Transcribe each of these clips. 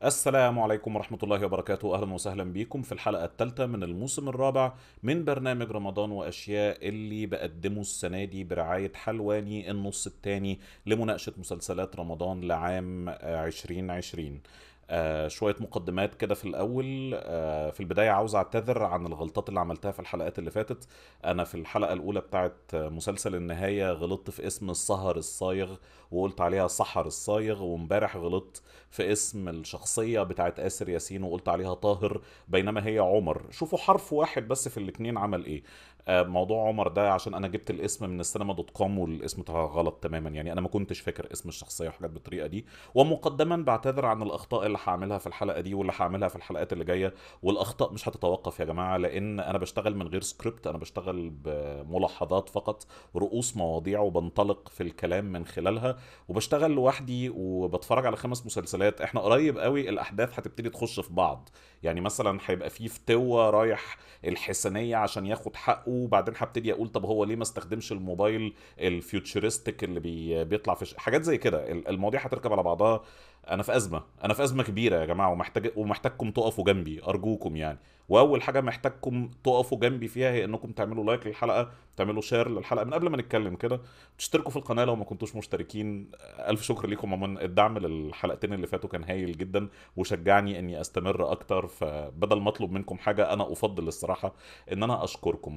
السلام عليكم ورحمة الله وبركاته أهلا وسهلا بكم في الحلقة الثالثة من الموسم الرابع من برنامج رمضان وأشياء اللي بقدمه السنة دي برعاية حلواني النص الثاني لمناقشة مسلسلات رمضان لعام آه، 2020 آه شوية مقدمات كده في الأول آه في البداية عاوز أعتذر عن الغلطات اللي عملتها في الحلقات اللي فاتت أنا في الحلقة الأولى بتاعت آه، مسلسل النهاية غلطت في اسم السهر الصايغ وقلت عليها سحر الصايغ وامبارح غلطت في اسم الشخصية بتاعت آسر ياسين وقلت عليها طاهر بينما هي عمر شوفوا حرف واحد بس في الاتنين عمل ايه آه، موضوع عمر ده عشان انا جبت الاسم من السينما دوت كوم والاسم بتاعها غلط تماما يعني انا ما كنتش فاكر اسم الشخصيه وحاجات بالطريقه دي ومقدما بعتذر عن الاخطاء اللي هعملها في الحلقه دي واللي هعملها في الحلقات اللي جايه والاخطاء مش هتتوقف يا جماعه لان انا بشتغل من غير سكريبت انا بشتغل بملاحظات فقط رؤوس مواضيع وبنطلق في الكلام من خلالها وبشتغل لوحدي وبتفرج على خمس مسلسلات احنا قريب قوي الاحداث هتبتدي تخش في بعض يعني مثلا هيبقى في فتوة رايح الحسنية عشان ياخد حقه وبعدين هبتدي اقول طب هو ليه ما استخدمش الموبايل الفيوتشرستيك اللي بي بيطلع في ش... حاجات زي كده ال- المواضيع هتركب على بعضها انا في ازمه انا في ازمه كبيره يا جماعه ومحتاج ومحتاجكم تقفوا جنبي ارجوكم يعني واول حاجه محتاجكم تقفوا جنبي فيها هي انكم تعملوا لايك للحلقه تعملوا شير للحلقه من قبل ما نتكلم كده تشتركوا في القناه لو ما كنتوش مشتركين الف شكر ليكم عموما الدعم للحلقتين اللي فاتوا كان هايل جدا وشجعني اني استمر اكتر فبدل ما اطلب منكم حاجه انا افضل الصراحه ان انا اشكركم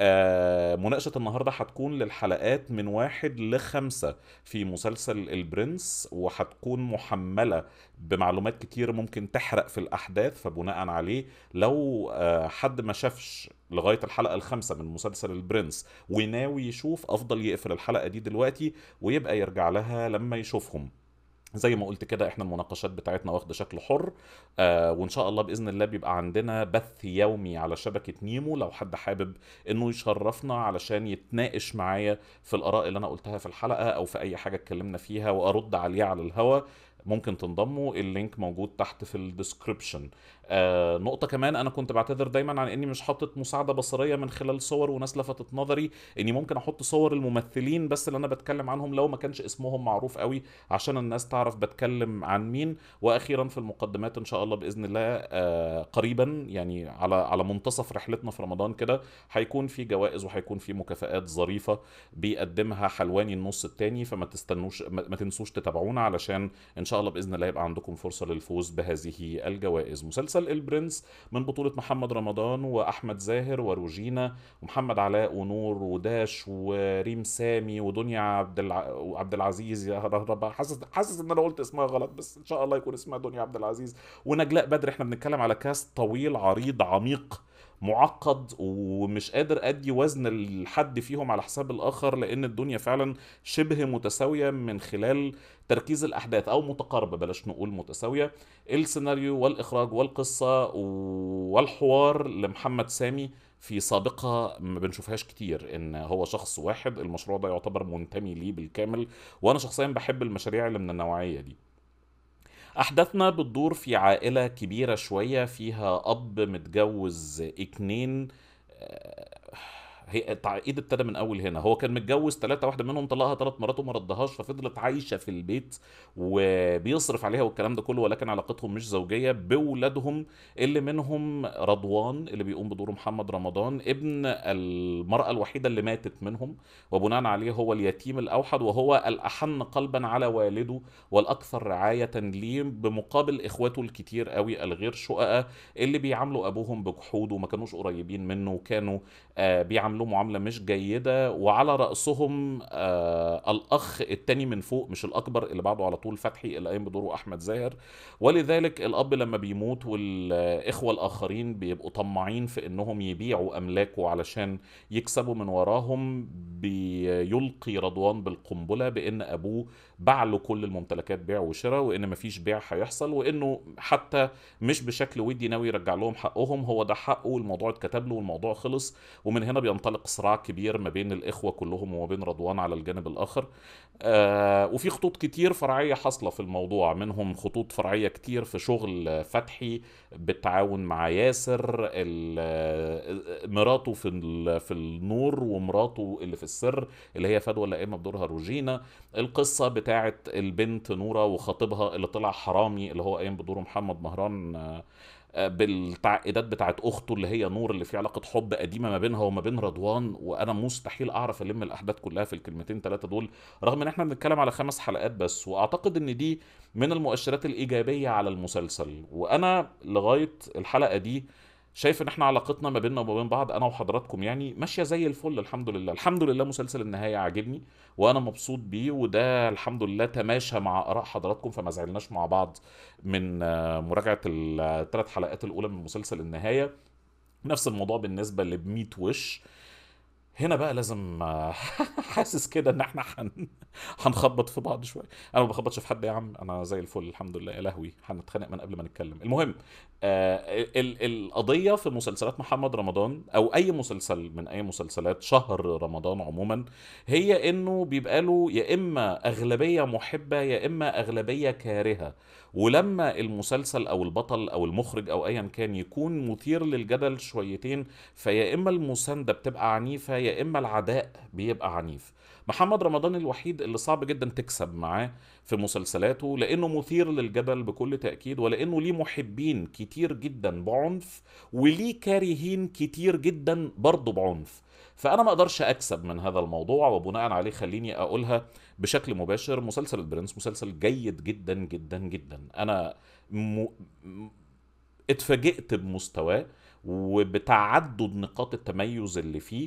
آه مناقشه النهارده هتكون للحلقات من واحد لخمسة في مسلسل البرنس وهتكون محمله بمعلومات كتير ممكن تحرق في الاحداث فبناء عليه لو آه، حد ما شافش لغايه الحلقه الخامسه من مسلسل البرنس وناوي يشوف افضل يقفل الحلقه دي دلوقتي ويبقى يرجع لها لما يشوفهم زي ما قلت كده احنا المناقشات بتاعتنا واخده شكل حر آه وان شاء الله باذن الله بيبقى عندنا بث يومي على شبكه نيمو لو حد حابب انه يشرفنا علشان يتناقش معايا في الاراء اللي انا قلتها في الحلقه او في اي حاجه اتكلمنا فيها وارد عليه على الهوا ممكن تنضموا اللينك موجود تحت في الديسكريبشن آه نقطة كمان أنا كنت بعتذر دايما عن إني مش حاطط مساعدة بصرية من خلال صور وناس لفتت نظري إني ممكن أحط صور الممثلين بس اللي أنا بتكلم عنهم لو ما كانش اسمهم معروف قوي عشان الناس تعرف بتكلم عن مين وأخيرا في المقدمات إن شاء الله بإذن الله آه قريبا يعني على على منتصف رحلتنا في رمضان كده هيكون في جوائز وهيكون في مكافآت ظريفة بيقدمها حلواني النص التاني فما تستنوش ما ما تنسوش تتابعونا علشان ان شاء الله باذن الله يبقى عندكم فرصه للفوز بهذه الجوائز مسلسل البرنس من بطوله محمد رمضان واحمد زاهر وروجينا ومحمد علاء ونور وداش وريم سامي ودنيا عبد الع... عبد العزيز يا رب حاسس حاسس ان انا قلت اسمها غلط بس ان شاء الله يكون اسمها دنيا عبد العزيز ونجلاء بدر احنا بنتكلم على كاست طويل عريض عميق معقد ومش قادر ادي وزن لحد فيهم على حساب الاخر لان الدنيا فعلا شبه متساويه من خلال تركيز الاحداث او متقاربه بلاش نقول متساويه السيناريو والاخراج والقصه والحوار لمحمد سامي في سابقة ما بنشوفهاش كتير ان هو شخص واحد المشروع ده يعتبر منتمي ليه بالكامل وانا شخصيا بحب المشاريع اللي من النوعية دي احداثنا بتدور في عائلة كبيرة شوية فيها اب متجوز اتنين آه، هي التعقيد ابتدى من اول هنا هو كان متجوز ثلاثة واحدة منهم طلقها ثلاث مرات وما ردهاش ففضلت عايشة في البيت وبيصرف عليها والكلام ده كله ولكن علاقتهم مش زوجية بولادهم اللي منهم رضوان اللي بيقوم بدور محمد رمضان ابن المرأة الوحيدة اللي ماتت منهم وبناء عليه هو اليتيم الأوحد وهو الأحن قلبا على والده والأكثر رعاية ليه بمقابل إخواته الكتير قوي الغير شققاء اللي بيعاملوا أبوهم بجحود وما كانوش قريبين منه وكانوا آه بيعاملوه معاملة مش جيدة وعلى رأسهم آه الأخ التاني من فوق مش الأكبر اللي بعده على طول فتحي اللي قايم بدوره أحمد زاهر ولذلك الأب لما بيموت والإخوة الآخرين بيبقوا طماعين في إنهم يبيعوا أملاكه علشان يكسبوا من وراهم بيلقي رضوان بالقنبلة بإن أبوه باع له كل الممتلكات بيع وشراء وإن مفيش بيع هيحصل وإنه حتى مش بشكل ودي ناوي يرجع لهم حقهم هو ده حقه والموضوع اتكتب له والموضوع خلص ومن هنا بينطلق بينطلق صراع كبير ما بين الاخوه كلهم وما بين رضوان على الجانب الاخر آه وفي خطوط كتير فرعيه حاصله في الموضوع منهم خطوط فرعيه كتير في شغل فتحي بالتعاون مع ياسر ال- آه، مراته في ال- في النور ومراته اللي في السر اللي هي فدوى اللئيمه بدورها روجينا القصه بتاعت البنت نوره وخطيبها اللي طلع حرامي اللي هو قايم بدوره محمد مهران آه، آه، بالتعقيدات بتاعت اخته اللي هي نور اللي في علاقه حب قديمه ما بينها وما بين رضوان وانا مستحيل اعرف الم الاحداث كلها في الكلمتين ثلاثه دول رغم ان احنا بنتكلم على خمس حلقات بس واعتقد ان دي من المؤشرات الايجابيه على المسلسل وانا لغايه الحلقه دي شايف ان احنا علاقتنا ما بيننا وما بين بعض انا وحضراتكم يعني ماشيه زي الفل الحمد لله الحمد لله مسلسل النهايه عاجبني وانا مبسوط بيه وده الحمد لله تماشى مع اراء حضراتكم فما زعلناش مع بعض من آه، مراجعه الثلاث حلقات الاولى من مسلسل النهايه نفس الموضوع بالنسبه لبميت وش هنا بقى لازم آه، حاسس كده ان احنا هن... هنخبط في بعض شويه انا ما بخبطش في حد يا عم انا زي الفل الحمد لله يا لهوي هنتخانق من قبل ما نتكلم المهم آه ال... القضيه في مسلسلات محمد رمضان او اي مسلسل من اي مسلسلات شهر رمضان عموما هي انه بيبقى له يا اما اغلبيه محبه يا اما اغلبيه كارهه ولما المسلسل او البطل او المخرج او ايا كان يكون مثير للجدل شويتين فيا اما المسانده بتبقى عنيفه يا اما العداء بيبقى عنيف محمد رمضان الوحيد اللي صعب جدا تكسب معاه في مسلسلاته لانه مثير للجدل بكل تاكيد ولانه ليه محبين كتير جدا بعنف وليه كارهين كتير جدا برضه بعنف فانا ما اقدرش اكسب من هذا الموضوع وبناء عليه خليني اقولها بشكل مباشر مسلسل البرنس مسلسل جيد جدا جدا جدا انا م... م- اتفاجئت بمستواه وبتعدد نقاط التميز اللي فيه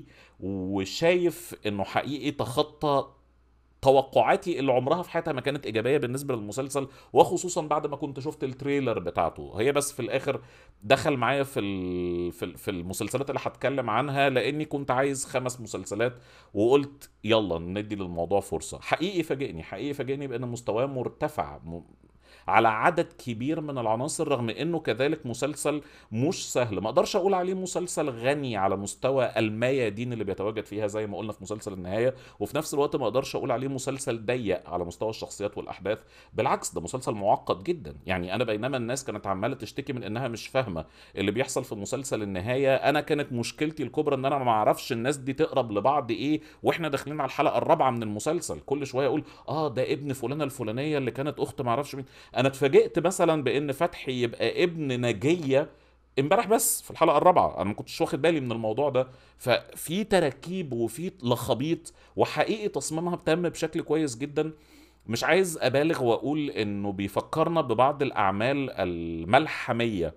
وشايف انه حقيقي تخطى توقعاتي اللي عمرها في حياتها ما كانت ايجابيه بالنسبه للمسلسل وخصوصا بعد ما كنت شفت التريلر بتاعته هي بس في الاخر دخل معايا في ال- في ال- في المسلسلات اللي هتكلم عنها لاني كنت عايز خمس مسلسلات وقلت يلا ندي للموضوع فرصه حقيقي فاجئني حقيقي فاجئني بان مستواه مرتفع م- على عدد كبير من العناصر رغم انه كذلك مسلسل مش سهل ما اقدرش اقول عليه مسلسل غني على مستوى الميادين اللي بيتواجد فيها زي ما قلنا في مسلسل النهايه وفي نفس الوقت ما اقدرش اقول عليه مسلسل ضيق على مستوى الشخصيات والاحداث بالعكس ده مسلسل معقد جدا يعني انا بينما الناس كانت عماله تشتكي من انها مش فاهمه اللي بيحصل في مسلسل النهايه انا كانت مشكلتي الكبرى ان انا ما اعرفش الناس دي تقرب لبعض ايه واحنا داخلين على الحلقه الرابعه من المسلسل كل شويه اقول اه ده ابن فلانه الفلانيه اللي كانت اخت ما اعرفش مين انا اتفاجئت مثلا بان فتحي يبقى ابن نجيه امبارح بس في الحلقه الرابعه انا ما كنتش واخد بالي من الموضوع ده ففي تراكيب وفي لخبيط وحقيقي تصميمها تم بشكل كويس جدا مش عايز ابالغ واقول انه بيفكرنا ببعض الاعمال الملحميه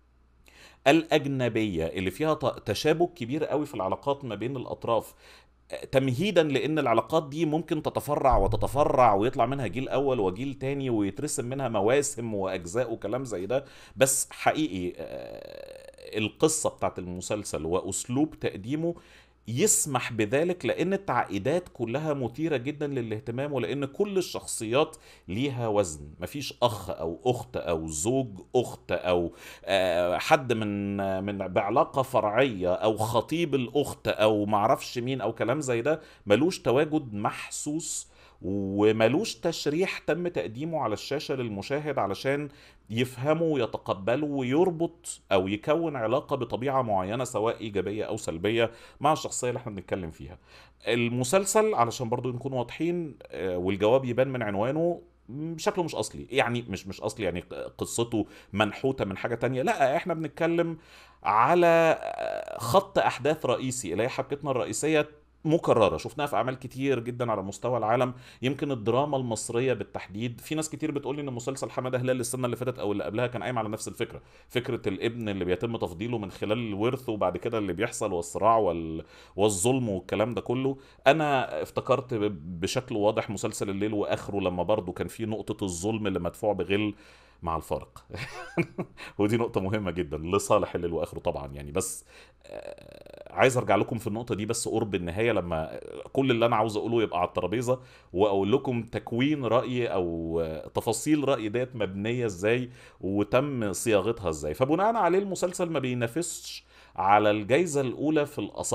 الاجنبيه اللي فيها ت- تشابك كبير قوي في العلاقات ما بين الاطراف تمهيدا لان العلاقات دي ممكن تتفرع وتتفرع ويطلع منها جيل اول وجيل تاني ويترسم منها مواسم واجزاء وكلام زي ده بس حقيقي آه، القصة بتاعت المسلسل واسلوب تقديمه يسمح بذلك لان التعقيدات كلها مثيرة جدا للاهتمام ولان كل الشخصيات ليها وزن مفيش اخ او اخت او زوج اخت او آه، حد من من بعلاقه فرعيه او خطيب الاخت او معرفش مين او كلام زي ده ملوش تواجد محسوس وملوش تشريح تم تقديمه على الشاشه للمشاهد علشان يفهمه ويتقبله ويربط او يكون علاقه بطبيعه معينه سواء ايجابيه او سلبيه مع الشخصيه اللي احنا بنتكلم فيها. المسلسل علشان برضو نكون واضحين آه، والجواب يبان من عنوانه م، شكله مش اصلي يعني مش مش اصلي يعني قصته منحوته من حاجه تانية لا احنا بنتكلم على آه، خط احداث رئيسي اللي هي حبكتنا الرئيسيه مكررة شفناها في أعمال كتير جدا على مستوى العالم يمكن الدراما المصرية بالتحديد في ناس كتير بتقول لي إن مسلسل حمادة هلال السنة اللي فاتت أو اللي قبلها كان قايم على نفس الفكرة فكرة الابن اللي بيتم تفضيله من خلال الورث وبعد كده اللي بيحصل والصراع وال... والظلم والكلام ده كله أنا افتكرت ب- بشكل واضح مسلسل الليل وآخره لما برضو كان في نقطة الظلم اللي مدفوع بغل مع الفارق ودي نقطة مهمة جدا لصالح الليل واخره طبعا يعني بس آه، عايز ارجع لكم في النقطة دي بس قرب النهاية لما كل اللي انا عاوز اقوله يبقى على الترابيزة واقول لكم تكوين رأيي او آه، تفاصيل رأيي ديت مبنية ازاي وتم صياغتها ازاي فبناء عليه المسلسل ما بينافسش على الجايزة الاولى في الاصالة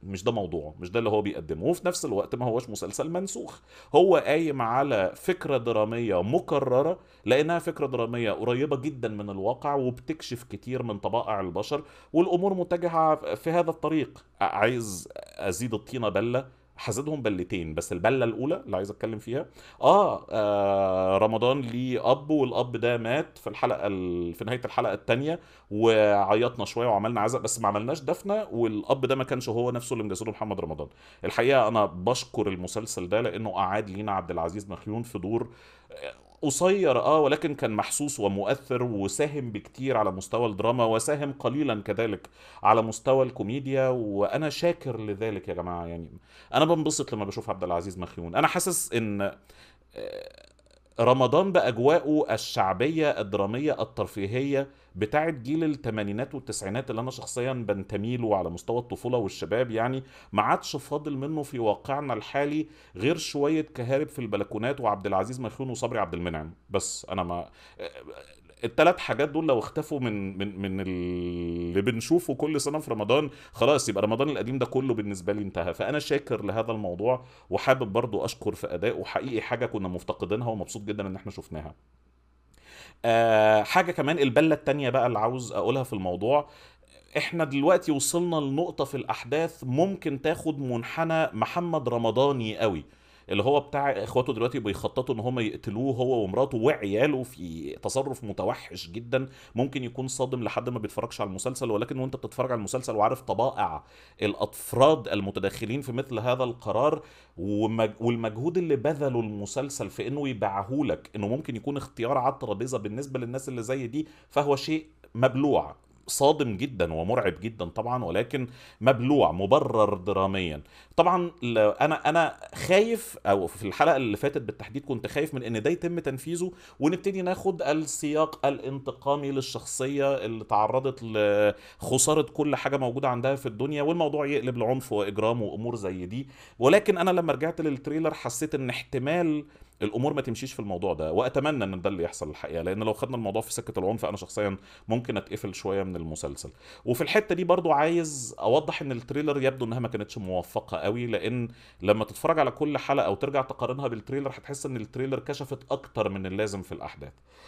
مش ده موضوعه مش ده اللي هو بيقدمه وفي نفس الوقت ما هوش مسلسل منسوخ هو قايم على فكرة درامية مكررة لأنها فكرة درامية قريبة جدا من الواقع وبتكشف كتير من طبائع البشر والأمور متجهة في هذا الطريق عايز أزيد الطينة بلة حزدهم بلتين بس البله الاولى اللي عايز اتكلم فيها آه, اه رمضان ليه اب والاب ده مات في الحلقه ال... في نهايه الحلقه الثانيه وعيطنا شويه وعملنا عزاء بس ما عملناش دفنه والاب ده ما كانش هو نفسه اللي مجسده محمد رمضان الحقيقه انا بشكر المسلسل ده لانه اعاد لينا عبد العزيز مخيون في دور قصير اه ولكن كان محسوس ومؤثر وساهم بكتير على مستوى الدراما وساهم قليلا كذلك على مستوى الكوميديا وانا شاكر لذلك يا جماعه يعني انا بنبسط لما بشوف عبد العزيز مخيون انا حاسس ان آه، رمضان باجواءه الشعبيه الدراميه الترفيهيه بتاعت جيل الثمانينات والتسعينات اللي انا شخصيا بنتمي له على مستوى الطفوله والشباب يعني ما عادش فاضل منه في واقعنا الحالي غير شويه كهارب في البلكونات وعبد العزيز مخيون وصبري عبد المنعم بس انا ما الثلاث حاجات دول لو اختفوا من من من اللي بنشوفه كل سنه في رمضان خلاص يبقى رمضان القديم ده كله بالنسبه لي انتهى فانا شاكر لهذا الموضوع وحابب برضو اشكر في اداء وحقيقي حاجه كنا مفتقدينها ومبسوط جدا ان احنا شفناها آه حاجه كمان البله التانية بقى اللي عاوز اقولها في الموضوع احنا دلوقتي وصلنا لنقطه في الاحداث ممكن تاخد منحنى محمد رمضاني قوي اللي هو بتاع اخواته دلوقتي بيخططوا ان هم يقتلوه هو ومراته وعياله في تصرف متوحش جدا ممكن يكون صادم لحد ما بيتفرجش على المسلسل ولكن وانت بتتفرج على المسلسل وعارف طبائع الافراد المتداخلين في مثل هذا القرار والمجهود اللي بذله المسلسل في انه يبيعهولك انه ممكن يكون اختيار على الترابيزه بالنسبه للناس اللي زي دي فهو شيء مبلوع صادم جدا ومرعب جدا طبعا ولكن مبلوع مبرر دراميا طبعا انا انا خايف او في الحلقه اللي فاتت بالتحديد كنت خايف من ان ده يتم تنفيذه ونبتدي ناخد السياق الانتقامي للشخصيه اللي تعرضت لخساره كل حاجه موجوده عندها في الدنيا والموضوع يقلب لعنف واجرام وامور زي دي ولكن انا لما رجعت للتريلر حسيت ان احتمال الامور ما تمشيش في الموضوع ده واتمنى ان ده اللي يحصل الحقيقه لان لو خدنا الموضوع في سكه العنف انا شخصيا ممكن اتقفل شويه من المسلسل وفي الحته دي برضو عايز اوضح ان التريلر يبدو انها ما كانتش موفقه قوي لان لما تتفرج على كل حلقه او ترجع تقارنها بالتريلر هتحس ان التريلر كشفت اكتر من اللازم في الاحداث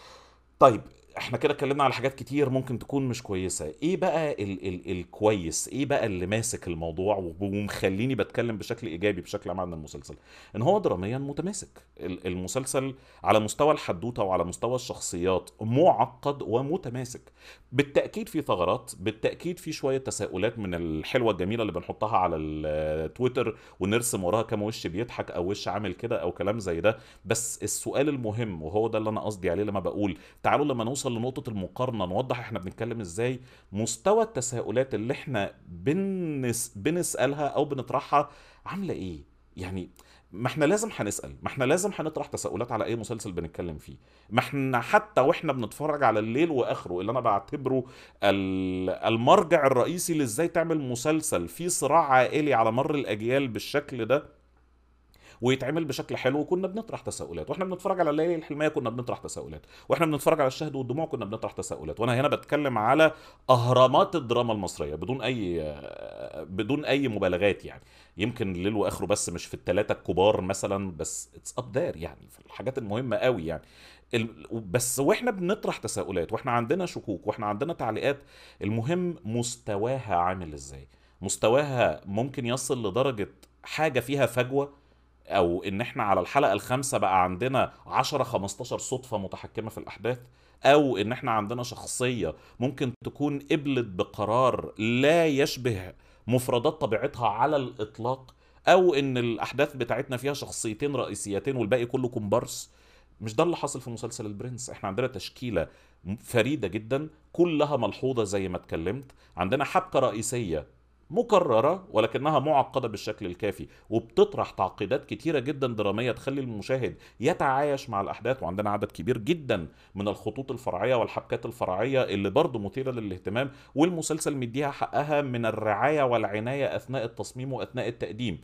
طيب احنا كده اتكلمنا على حاجات كتير ممكن تكون مش كويسه ايه بقى ال ال الكويس ايه بقى اللي ماسك الموضوع ومخليني بتكلم بشكل ايجابي بشكل عام عن المسلسل ان هو دراميا متماسك المسلسل على مستوى الحدوته وعلى مستوى الشخصيات معقد ومتماسك بالتاكيد في ثغرات بالتاكيد في شويه تساؤلات من الحلوه الجميله اللي بنحطها على التويتر ونرسم وراها كام وش بيضحك او وش عامل كده او كلام زي ده بس السؤال المهم وهو ده اللي انا قصدي عليه لما بقول تعالوا لما نوصل نوصل لنقطة المقارنة نوضح احنا بنتكلم ازاي مستوى التساؤلات اللي احنا بنس بنسألها او بنطرحها عاملة ايه يعني ما احنا لازم هنسال ما احنا لازم هنطرح تساؤلات على اي مسلسل بنتكلم فيه ما احنا حتى واحنا بنتفرج على الليل واخره اللي انا بعتبره المرجع الرئيسي لازاي تعمل مسلسل فيه صراع عائلي على مر الاجيال بالشكل ده ويتعمل بشكل حلو وكنا بنطرح تساؤلات واحنا بنتفرج على الليالي الحلميه كنا بنطرح تساؤلات واحنا بنتفرج على الشهد والدموع كنا بنطرح تساؤلات وانا هنا بتكلم على اهرامات الدراما المصريه بدون اي بدون اي مبالغات يعني يمكن الليل واخره بس مش في الثلاثه الكبار مثلا بس اتس اب ذير يعني في الحاجات المهمه قوي يعني بس واحنا بنطرح تساؤلات واحنا عندنا شكوك واحنا عندنا تعليقات المهم مستواها عامل ازاي مستواها ممكن يصل لدرجه حاجه فيها فجوه او ان احنا على الحلقه الخامسه بقى عندنا 10 15 صدفه متحكمه في الاحداث او ان احنا عندنا شخصيه ممكن تكون قبلت بقرار لا يشبه مفردات طبيعتها على الاطلاق او ان الاحداث بتاعتنا فيها شخصيتين رئيسيتين والباقي كله كومبارس مش ده اللي حاصل في مسلسل البرنس احنا عندنا تشكيله فريده جدا كلها ملحوظه زي ما اتكلمت عندنا حبكه رئيسيه مكررة ولكنها معقدة بالشكل الكافي وبتطرح تعقيدات كتيرة جدا درامية تخلي المشاهد يتعايش مع الأحداث وعندنا عدد كبير جدا من الخطوط الفرعية والحبكات الفرعية اللي برضه مثيرة للاهتمام والمسلسل مديها حقها من الرعاية والعناية أثناء التصميم وأثناء التقديم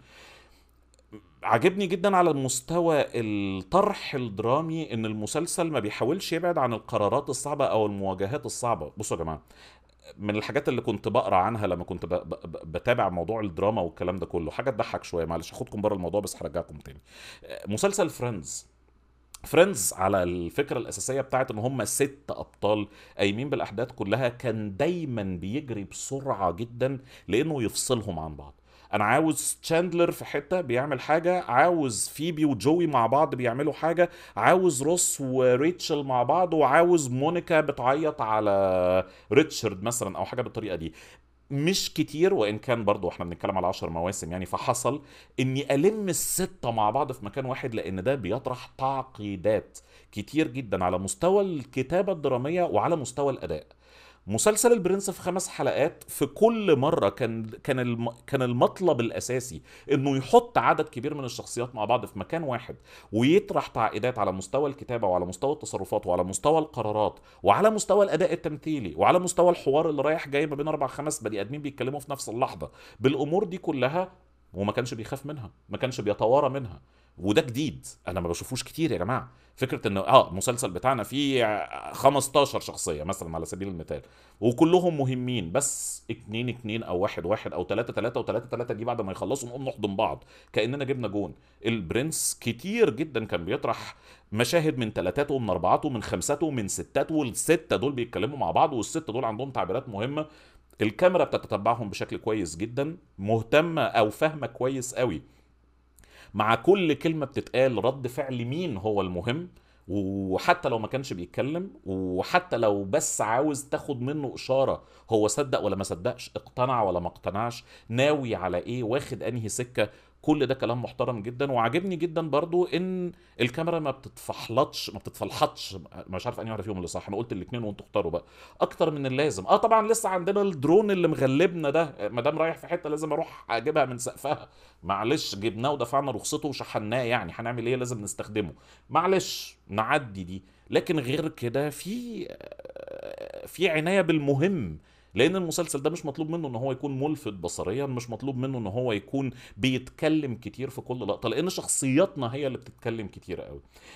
عجبني جدا على المستوى الطرح الدرامي ان المسلسل ما بيحاولش يبعد عن القرارات الصعبه او المواجهات الصعبه بصوا يا جماعه من الحاجات اللي كنت بقرا عنها لما كنت ب... ب... بتابع موضوع الدراما والكلام ده كله حاجه تضحك شويه معلش هاخدكم بره الموضوع بس هرجعكم تاني مسلسل فريندز فريندز على الفكره الاساسيه بتاعت ان هم ست ابطال قايمين بالاحداث كلها كان دايما بيجري بسرعه جدا لانه يفصلهم عن بعض انا عاوز تشاندلر في حته بيعمل حاجه عاوز فيبي وجوي مع بعض بيعملوا حاجه عاوز روس وريتشل مع بعض وعاوز مونيكا بتعيط على ريتشارد مثلا او حاجه بالطريقه دي مش كتير وان كان برضو احنا بنتكلم على 10 مواسم يعني فحصل اني الم السته مع بعض في مكان واحد لان ده بيطرح تعقيدات كتير جدا على مستوى الكتابه الدراميه وعلى مستوى الاداء مسلسل البرنس في خمس حلقات في كل مره كان كان الم... كان المطلب الاساسي انه يحط عدد كبير من الشخصيات مع بعض في مكان واحد ويطرح تعقيدات على مستوى الكتابه وعلى مستوى التصرفات وعلى مستوى القرارات وعلى مستوى الاداء التمثيلي وعلى مستوى الحوار اللي رايح جاي ما بين اربع خمس بني ادمين بيتكلموا في نفس اللحظه بالامور دي كلها وما كانش بيخاف منها ما كانش بيتوارى منها وده جديد انا ما بشوفوش كتير يا جماعه فكره انه اه المسلسل بتاعنا فيه 15 شخصيه مثلا على سبيل المثال وكلهم مهمين بس اتنين اتنين او واحد واحد او تلاتة تلاتة وتلاتة تلاتة دي بعد ما يخلصوا نقوم نحضن بعض كاننا جبنا جون البرنس كتير جدا كان بيطرح مشاهد من تلاتاته ومن اربعاته ومن خمساته ومن ستاته والسته دول بيتكلموا مع بعض والسته دول عندهم تعبيرات مهمه الكاميرا بتتتبعهم بشكل كويس جدا مهتمه او فاهمه كويس قوي مع كل كلمه بتتقال رد فعل مين هو المهم وحتى لو ما كانش بيتكلم وحتى لو بس عاوز تاخد منه اشاره هو صدق ولا ما صدقش اقتنع ولا ما اقتنعش ناوي على ايه واخد انهي سكه كل ده كلام محترم جدا وعاجبني جدا برضو ان الكاميرا ما بتتفحلطش ما بتتفلحطش مش عارف انهي واحده فيهم اللي صح انا قلت الاثنين وانتوا اختاروا بقى اكتر من اللازم اه طبعا لسه عندنا الدرون اللي مغلبنا ده ما دام رايح في حته لازم اروح اجيبها من سقفها معلش جبناه ودفعنا رخصته وشحناه يعني هنعمل ايه لازم نستخدمه معلش نعدي دي لكن غير كده في في عنايه بالمهم لان المسلسل ده مش مطلوب منه ان هو يكون ملفت بصريا مش مطلوب منه ان هو يكون بيتكلم كتير في كل لقطه لان شخصياتنا هي اللي بتتكلم كتير قوي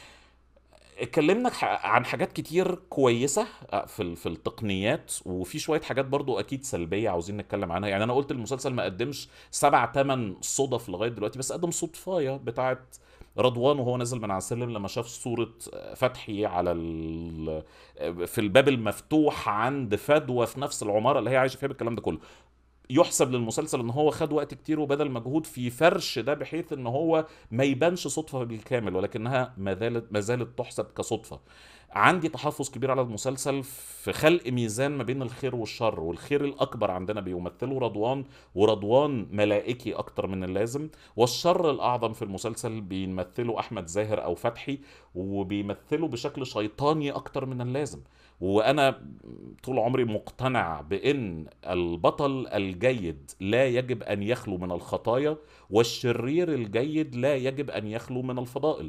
اتكلمنا عن حاجات كتير كويسه في في التقنيات وفي شويه حاجات برضو اكيد سلبيه عاوزين نتكلم عنها يعني انا قلت المسلسل ما قدمش سبع ثمان صدف لغايه دلوقتي بس قدم صدفايه بتاعت رضوان وهو نازل من على السلم لما شاف صورة فتحي على ال... في الباب المفتوح عند فدوى في نفس العمارة اللي هي عايشة فيها بالكلام ده كله يحسب للمسلسل ان هو خد وقت كتير وبذل مجهود في فرش ده بحيث ان هو ما يبانش صدفه بالكامل ولكنها ما زالت ما زالت تحسب كصدفه عندي تحفظ كبير على المسلسل في خلق ميزان ما بين الخير والشر والخير الاكبر عندنا بيمثله رضوان ورضوان ملائكي اكتر من اللازم والشر الاعظم في المسلسل بيمثله احمد زاهر او فتحي وبيمثله بشكل شيطاني اكتر من اللازم وانا طول عمري مقتنع بان البطل الجيد لا يجب ان يخلو من الخطايا والشرير الجيد لا يجب ان يخلو من الفضائل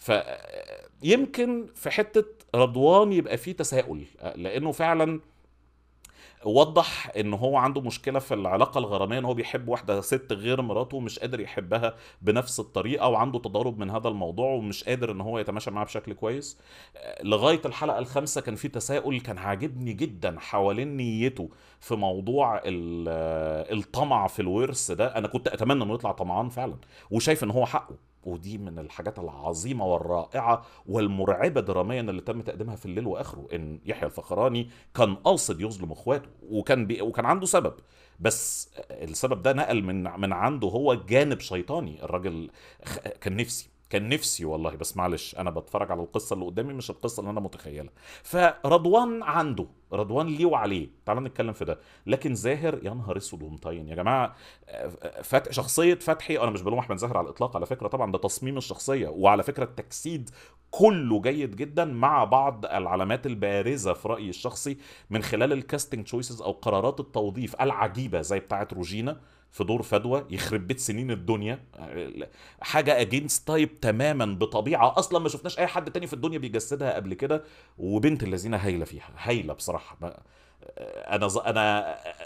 فيمكن في حته رضوان يبقى فيه تساؤل لانه فعلا وضح ان هو عنده مشكله في العلاقه الغراميه ان هو بيحب واحده ست غير مراته ومش قادر يحبها بنفس الطريقه وعنده تضارب من هذا الموضوع ومش قادر ان هو يتماشى معاها بشكل كويس لغايه الحلقه الخامسه كان في تساؤل كان عاجبني جدا حوالين نيته في موضوع الطمع في الورث ده انا كنت اتمنى انه يطلع طمعان فعلا وشايف ان هو حقه ودي من الحاجات العظيمه والرائعه والمرعبه دراميا اللي تم تقديمها في الليل واخره ان يحيى الفخراني كان قاصد يظلم اخواته وكان بي وكان عنده سبب بس السبب ده نقل من من عنده هو جانب شيطاني الراجل كان نفسي كان نفسي والله بس معلش انا بتفرج على القصه اللي قدامي مش القصه اللي انا متخيلها فرضوان عنده رضوان ليه وعليه تعال نتكلم في ده لكن زاهر يا نهار اسود ومطين يا جماعه فت... شخصيه فتحي انا مش بلوم احمد زاهر على الاطلاق على فكره طبعا ده تصميم الشخصيه وعلى فكره التجسيد كله جيد جدا مع بعض العلامات البارزه في رايي الشخصي من خلال الكاستنج تشويسز او قرارات التوظيف العجيبه زي بتاعه روجينا في دور فدوى يخرب بيت سنين الدنيا حاجه اجينست تايب تماما بطبيعه اصلا ما شفناش اي حد تاني في الدنيا بيجسدها قبل كده وبنت الذين هايله فيها هايله بصراحه انا ز... انا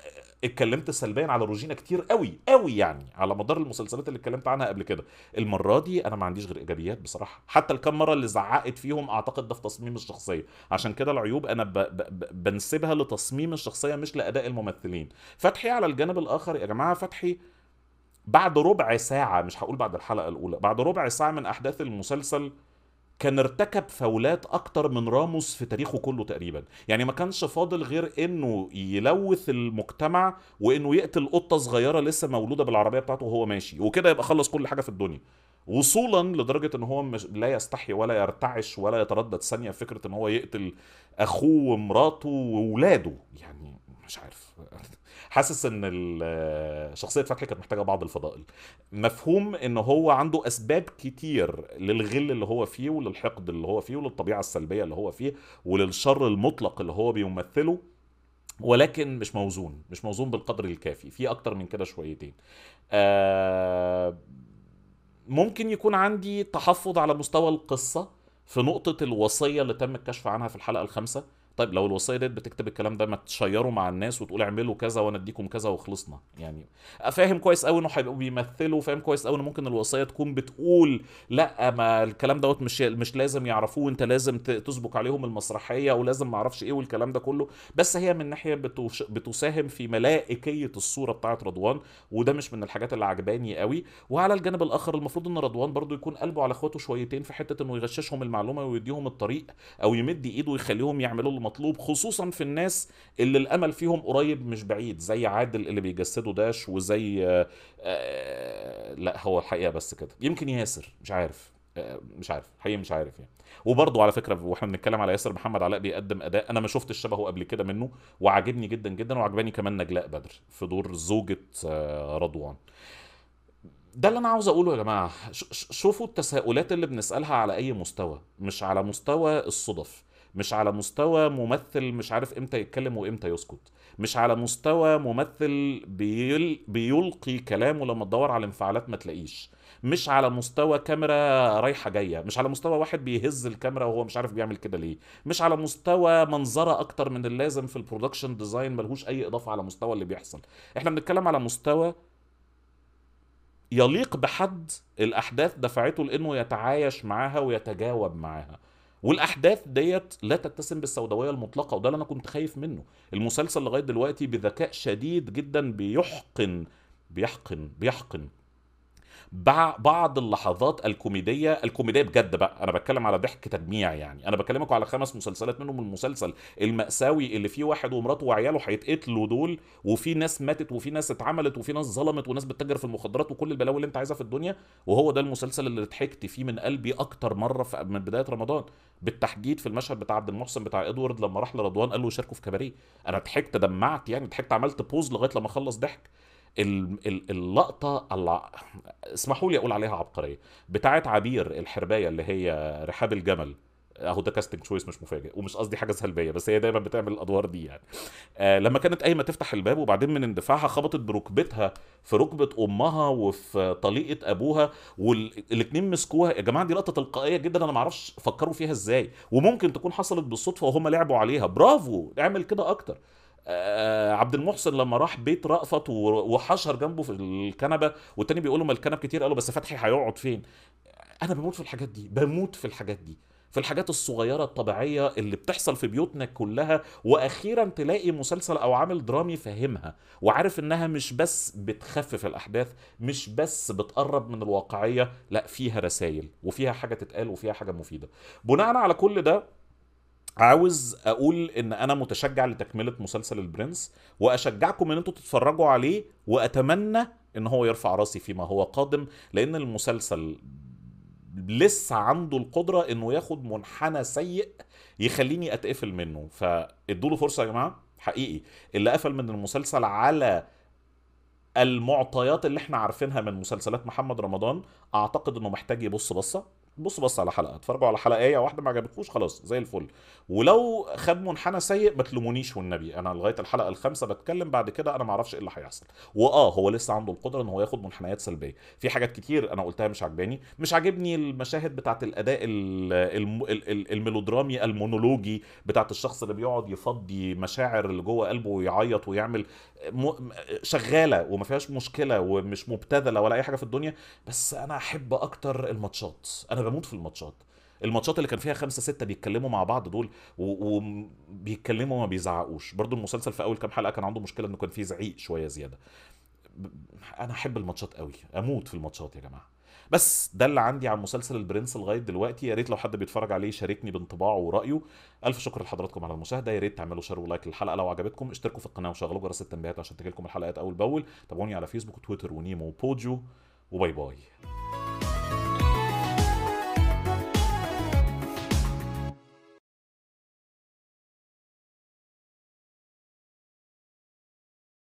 اتكلمت سلبيا على روجينا كتير قوي قوي يعني على مدار المسلسلات اللي اتكلمت عنها قبل كده المره دي انا ما عنديش غير ايجابيات بصراحه حتى الكام مره اللي زعقت فيهم اعتقد ده في تصميم الشخصيه عشان كده العيوب انا ب... ب... ب... بنسبها لتصميم الشخصيه مش لاداء الممثلين فتحي على الجانب الاخر يا جماعه فتحي بعد ربع ساعه مش هقول بعد الحلقه الاولى بعد ربع ساعه من احداث المسلسل كان ارتكب فاولات اكتر من راموس في تاريخه كله تقريبا يعني ما كانش فاضل غير انه يلوث المجتمع وانه يقتل قطه صغيره لسه مولوده بالعربيه بتاعته وهو ماشي وكده يبقى خلص كل حاجه في الدنيا وصولا لدرجه ان هو مش لا يستحي ولا يرتعش ولا يتردد ثانيه في فكره ان هو يقتل اخوه ومراته واولاده يعني مش عارف حاسس ان ال- شخصيه فتحي كانت محتاجه بعض الفضائل مفهوم ان هو عنده اسباب كتير للغل اللي هو فيه وللحقد اللي هو فيه وللطبيعه السلبيه اللي هو فيه وللشر المطلق اللي هو بيمثله ولكن مش موزون مش موزون بالقدر الكافي في اكتر من كده شويتين آه ممكن يكون عندي تحفظ على مستوى القصة في نقطة الوصية اللي تم الكشف عنها في الحلقة الخامسة طيب لو الوصية ديت بتكتب الكلام ده ما تشيروا مع الناس وتقول اعملوا كذا وانا اديكم كذا وخلصنا يعني فاهم كويس قوي انه هيبقوا بيمثلوا فاهم كويس قوي ان ممكن الوصية تكون بتقول لا ما الكلام دوت مش مش لازم يعرفوه انت لازم ت- تسبق عليهم المسرحية ولازم ما اعرفش ايه والكلام ده كله بس هي من ناحية بتوش- بتساهم في ملائكية الصورة بتاعت رضوان وده مش من الحاجات اللي عجباني قوي وعلى الجانب الاخر المفروض ان رضوان برضو يكون قلبه على اخواته شويتين في حته انه يغششهم المعلومه ويديهم الطريق او يمد ايده ويخليهم يعملوا المطلوب خصوصا في الناس اللي الامل فيهم قريب مش بعيد زي عادل اللي بيجسده داش وزي آه آه لا هو الحقيقه بس كده يمكن ياسر مش عارف آه، مش عارف حقيقي مش عارف يعني وبرضه على فكره واحنا بنتكلم على ياسر محمد علاء بيقدم اداء انا ما شفتش شبهه قبل كده منه وعاجبني جدا جدا وعجباني كمان نجلاء بدر في دور زوجة آه، رضوان ده اللي انا عاوز اقوله يا جماعه ش- ش- شوفوا التساؤلات اللي بنسالها على اي مستوى مش على مستوى الصدف مش على مستوى ممثل مش عارف امتى يتكلم وامتى يسكت مش على مستوى ممثل بيل بيلقي كلامه لما تدور على انفعالات ما تلاقيش مش على مستوى كاميرا رايحه جايه مش على مستوى واحد بيهز الكاميرا وهو مش عارف بيعمل كده ليه مش على مستوى منظره اكتر من اللازم في البرودكشن ديزاين ملهوش اي اضافه على مستوى اللي بيحصل احنا بنتكلم على مستوى يليق بحد الاحداث دفعته لانه يتعايش معاها ويتجاوب معاها والاحداث ديت لا تتسم بالسوداويه المطلقه وده اللي انا كنت خايف منه المسلسل لغايه دلوقتي بذكاء شديد جدا بيحقن بيحقن بيحقن بع- بعض اللحظات الكوميديه الكوميديه بجد بقى انا بتكلم على ضحك تجميع يعني انا بكلمكم على خمس مسلسلات منهم المسلسل المأساوي اللي فيه واحد ومراته وعياله هيتقتلوا دول وفي ناس ماتت وفي ناس اتعملت وفي ناس ظلمت وناس بتتاجر في المخدرات وكل البلاوي اللي انت عايزها في الدنيا وهو ده المسلسل اللي ضحكت فيه من قلبي اكتر مره في من بدايه رمضان بالتحديد في المشهد بتاع عبد المحسن بتاع ادوارد لما راح لرضوان قال له يشاركوا في كباريه انا ضحكت دمعت يعني ضحكت عملت بوز لغايه لما خلص ضحك ال- ال- اللقطه الع... اسمحوا لي اقول عليها عبقريه بتاعت عبير الحربايه اللي هي رحاب الجمل اهو ده كاستنج تشويس مش مفاجئ ومش قصدي حاجه سلبيه بس هي دايما بتعمل الادوار دي يعني آه لما كانت قايمه تفتح الباب وبعدين من اندفاعها خبطت بركبتها في ركبه امها وفي طليقه ابوها والاتنين مسكوها يا جماعه دي لقطه تلقائيه جدا انا ما اعرفش فكروا فيها ازاي وممكن تكون حصلت بالصدفه وهم لعبوا عليها برافو اعمل كده اكتر آه عبد المحسن لما راح بيت رأفت و- وحشر جنبه في الكنبه والتاني بيقول له ما الكنب كتير قالوا بس فتحي هيقعد فين انا بموت في الحاجات دي بموت في الحاجات دي في الحاجات الصغيرة الطبيعية اللي بتحصل في بيوتنا كلها وأخيرا تلاقي مسلسل أو عامل درامي فاهمها وعارف إنها مش بس بتخفف الأحداث مش بس بتقرب من الواقعية لا فيها رسائل وفيها حاجة تتقال وفيها حاجة مفيدة بناء على كل ده عاوز اقول ان انا متشجع لتكمله مسلسل البرنس واشجعكم ان انتوا تتفرجوا عليه واتمنى ان هو يرفع راسي فيما هو قادم لان المسلسل لسه عنده القدره انه ياخد منحنى سيء يخليني اتقفل منه فادوا له فرصه يا جماعه حقيقي اللي قفل من المسلسل على المعطيات اللي احنا عارفينها من مسلسلات محمد رمضان اعتقد انه محتاج يبص بصه بصوا بص على حلقه اتفرجوا على حلقه واحده ما عجبتكوش خلاص زي الفل ولو خد منحنى سيء ما تلومونيش والنبي انا لغايه الحلقه الخامسه بتكلم بعد كده انا ما اعرفش ايه اللي هيحصل واه هو لسه عنده القدره ان هو ياخد منحنيات سلبيه في حاجات كتير انا قلتها مش عجباني مش عاجبني المشاهد بتاعت الاداء ال- الم- ال- ال- الميلودرامي المونولوجي بتاعت الشخص اللي بيقعد يفضي مشاعر اللي جوه قلبه ويعيط ويعمل م... شغاله وما فيهاش مشكله ومش مبتذله ولا اي حاجه في الدنيا بس انا احب اكتر الماتشات انا بموت في الماتشات الماتشات اللي كان فيها خمسة ستة بيتكلموا مع بعض دول وبيتكلموا وما بيزعقوش برضو المسلسل في اول كام حلقة كان عنده مشكلة انه كان فيه زعيق شوية زيادة ب- انا احب الماتشات قوي اموت في الماتشات يا جماعة بس ده اللي عندي عن مسلسل البرنس لغايه دلوقتي يا ريت لو حد بيتفرج عليه يشاركني بانطباعه ورايه الف شكر لحضراتكم على المشاهده يا ريت تعملوا شير ولايك للحلقه لو عجبتكم اشتركوا في القناه وشغلوا جرس التنبيهات عشان تجيلكم الحلقات اول باول تابعوني على فيسبوك وتويتر ونيمو وبوجو وباي باي